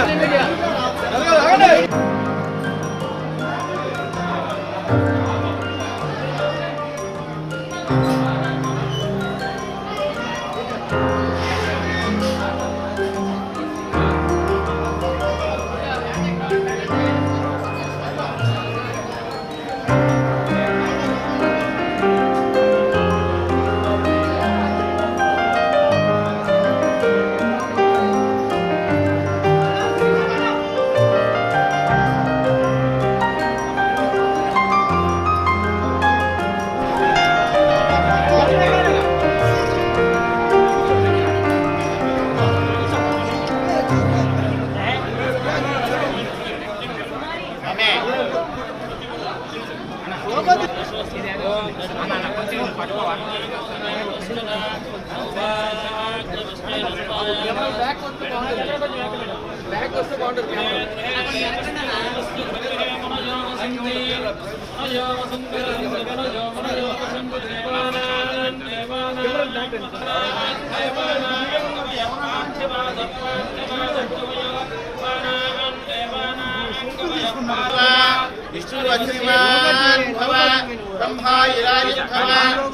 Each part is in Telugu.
విష్ణువశ్రీమాన్ భవ బ్రహ్మాయురాయుర్భవ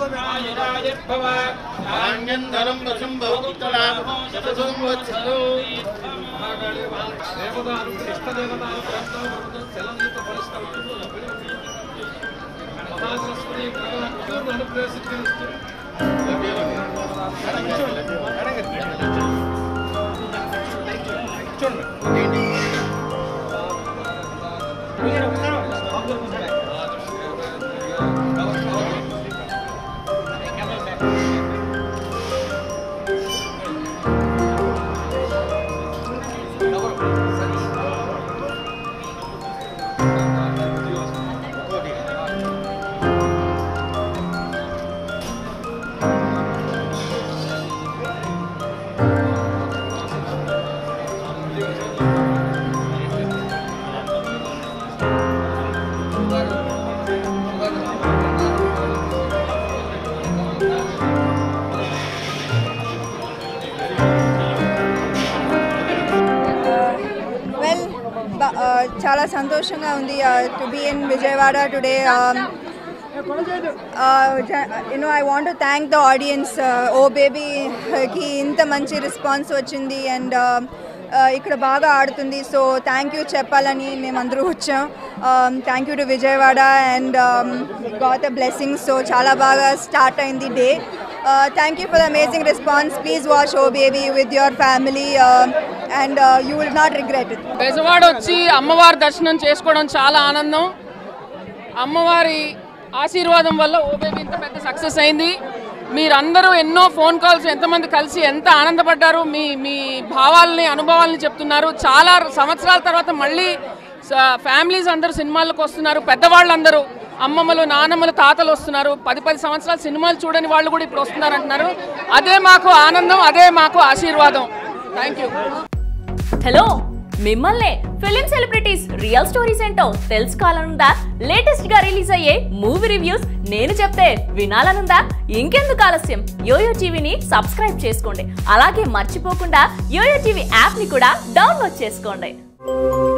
ధాన్యంధరం వశం బహుపుత్రలాభం శతసం వచ్చదు వెల్ చాలా సంతోషంగా ఉంది to be in Vijayawada today you know I want to thank the audience oh బేబీకి ఇంత మంచి రెస్పాన్స్ వచ్చింది అండ్ ఇక్కడ బాగా ఆడుతుంది సో థ్యాంక్ యూ చెప్పాలని మేమందరూ వచ్చాం thank you to Vijayawada and got the blessings so చాలా బాగా స్టార్ట్ అయింది day thank you for the amazing response please watch oh baby with your family and you will not regret it Bezawada వచ్చి అమ్మవారి దర్శనం చేసుకోవడం చాలా ఆనందం అమ్మవారి ఆశీర్వాదం వల్ల ఓ బేబీ ఇంత పెద్ద సక్సెస్ అయింది మీరందరూ ఎన్నో ఫోన్ కాల్స్ ఎంతమంది కలిసి ఎంత ఆనందపడ్డారు మీ మీ భావాలని అనుభవాలని చెప్తున్నారు చాలా సంవత్సరాల తర్వాత మళ్ళీ ఫ్యామిలీస్ అందరూ సినిమాలకు వస్తున్నారు పెద్దవాళ్ళందరూ అమ్మమ్మలు నానమ్మలు తాతలు వస్తున్నారు పది పది సంవత్సరాలు సినిమాలు చూడని వాళ్ళు కూడా ఇప్పుడు వస్తున్నారు అంటున్నారు అదే మాకు ఆనందం అదే మాకు ఆశీర్వాదం థ్యాంక్ యూ హలో మిమ్మల్నే ఫిలిం సెలబ్రిటీస్ రియల్ స్టోరీస్ ఏంటో తెలుసుకోవాలనుందా లేటెస్ట్ గా రిలీజ్ అయ్యే మూవీ రివ్యూస్ నేను చెప్తే వినాలనుందా ఇంకెందుకు ఆలస్యం యోయో టీవీని సబ్స్క్రైబ్ చేసుకోండి అలాగే మర్చిపోకుండా యోయో టీవీ యాప్ ని కూడా డౌన్లోడ్ చేసుకోండి